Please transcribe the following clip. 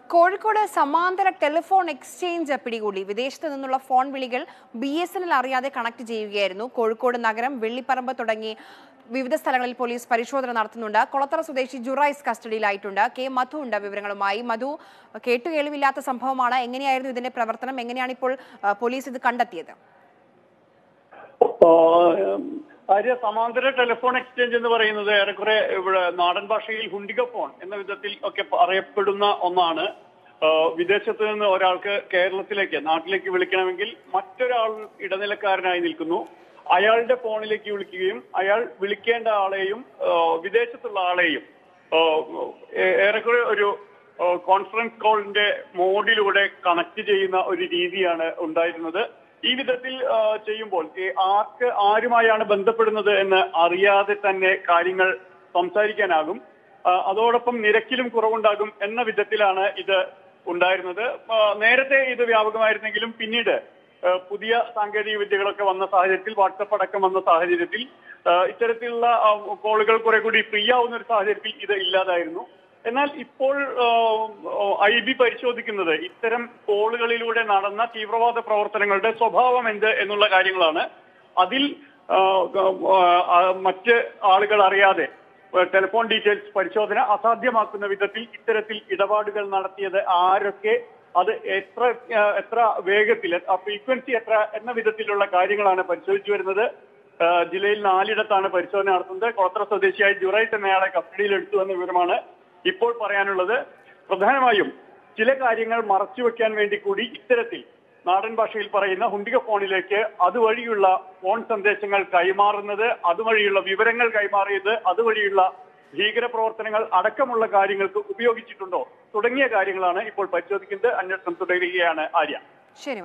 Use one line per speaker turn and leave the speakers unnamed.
കോഴിക്കോട് സമാന്തര telephone exchange പിടികൂടി വിദേശത്ത് നിന്നുള്ള ഫോൺ വിളികൾ ബി എസ് എൻ എൽ അറിയാതെ കണക്ട് ചെയ്യുകയായിരുന്നു കോഴിക്കോട് നഗരം വെള്ളിപ്പറമ്പ് തുടങ്ങി വിവിധ സ്ഥലങ്ങളിൽ പോലീസ് പരിശോധന നടത്തുന്നുണ്ട് കൊളത്തറ സ്വദേശി ജുറൈസ് കസ്റ്റഡിയിലായിട്ടുണ്ട് കെ മധു ഉണ്ട് വിവരങ്ങളുമായി മധു കേട്ടുകേൾവില്ലാത്ത സംഭവമാണ് എങ്ങനെയായിരുന്നു ഇതിന്റെ പ്രവർത്തനം എങ്ങനെയാണ് ഇപ്പോൾ ആ, പോലീസ് ഇത് കണ്ടെത്തിയത്
ആര്യ സമാന്തര ടെലിഫോൺ എക്സ്ചേഞ്ച് എന്ന് പറയുന്നത് ഏറെക്കുറെ ഇവിടെ നാടൻ ഭാഷയിൽ ഹുണ്ടിക ഫോൺ എന്ന വിധത്തിൽ ഒക്കെ അറിയപ്പെടുന്ന ഒന്നാണ് ആ, വിദേശത്ത് നിന്ന് ഒരാൾക്ക് കേരളത്തിലേക്ക് നാട്ടിലേക്ക് വിളിക്കണമെങ്കിൽ മറ്റൊരാൾ ഇടനിലക്കാരനായി നിൽക്കുന്നു അയാളുടെ ഫോണിലേക്ക് വിളിക്കുകയും അയാൾ വിളിക്കേണ്ട ആളെയും ആ, വിദേശത്തുള്ള ആളെയും ആ, ഏ- ഏറെക്കുറെ ഒരു ആ, കോൺഫറൻസ് കോളിന്റെ മോഡിലൂടെ കണക്ട് ചെയ്യുന്ന ഒരു രീതിയാണ് ഉണ്ടായിരുന്നത് ഈ വിധത്തിൽ ആ, ചെയ്യുമ്പോൾ ഈ ആർക്ക് ആരുമായാണ് ബന്ധപ്പെടുന്നത് എന്ന് അറിയാതെ തന്നെ കാര്യങ്ങൾ സംസാരിക്കാനാകും ആ, അതോടൊപ്പം നിരക്കിലും കുറവുണ്ടാകും എന്ന വിധത്തിലാണ് ഇത് ഉണ്ടായിരുന്നത് ആ, നേരത്തെ ഇത് വ്യാപകമായിരുന്നെങ്കിലും പിന്നീട് ആ, പുതിയ സാങ്കേതിക വിദ്യകളൊക്കെ വന്ന സാഹചര്യത്തിൽ വാട്സപ്പ് അടക്കം വന്ന സാഹചര്യത്തിൽ ആ, ഇത്തരത്തിലുള്ള ആ, കോളുകൾ കുറെ കൂടി ഫ്രീ ആവുന്ന ഒരു സാഹചര്യത്തിൽ ഇത് ഇല്ലാതായിരുന്നു എന്നാൽ ഇപ്പോൾ ഐ ബി പരിശോധിക്കുന്നത് ഇത്തരം കോളുകളിലൂടെ നടന്ന തീവ്രവാദ പ്രവർത്തനങ്ങളുടെ സ്വഭാവം എന്ത് എന്നുള്ള കാര്യങ്ങളാണ് അതിൽ ആ, ആ, മറ്റ് ആളുകൾ അറിയാതെ ടെലിഫോൺ ഡീറ്റെയിൽസ് പരിശോധന അസാധ്യമാക്കുന്ന വിധത്തിൽ ഇത്തരത്തിൽ ഇടപാടുകൾ നടത്തിയത് ആരൊക്കെ അത് എത്ര ആ, എത്ര വേഗത്തിൽ ആ ഫ്രീക്വൻസി എത്ര എന്ന വിധത്തിലുള്ള കാര്യങ്ങളാണ് പരിശോധിച്ചു വരുന്നത് ആ, ജില്ലയിൽ നാലിടത്താണ് പരിശോധന നടത്തുന്നത് കൊളത്തറ സ്വദേശിയായ ജുറൈസ് എന്നയാളെ കസ്റ്റഡിയിൽ എടുത്തു എന്ന വിവരമാണ് ഇപ്പോൾ പറയാനുള്ളത് പ്രധാനമായും ചില കാര്യങ്ങൾ മറച്ചുവെക്കാൻ വേണ്ടി കൂടി ഇത്തരത്തിൽ നാടൻ ഭാഷയിൽ പറയുന്ന ഹുണ്ടിക ഫോണിലേക്ക് അതുവഴിയുള്ള ഫോൺ സന്ദേശങ്ങൾ കൈമാറുന്നത് അതുവഴിയുള്ള വിവരങ്ങൾ കൈമാറിയത് അതുവഴിയുള്ള ഭീകരപ്രവർത്തനങ്ങൾ അടക്കമുള്ള കാര്യങ്ങൾക്ക് ഉപയോഗിച്ചിട്ടുണ്ടോ തുടങ്ങിയ കാര്യങ്ങളാണ് ഇപ്പോൾ പരിശോധിക്കുന്നത് അന്വേഷണം തുടരുകയാണ് ആര്യ
ശരി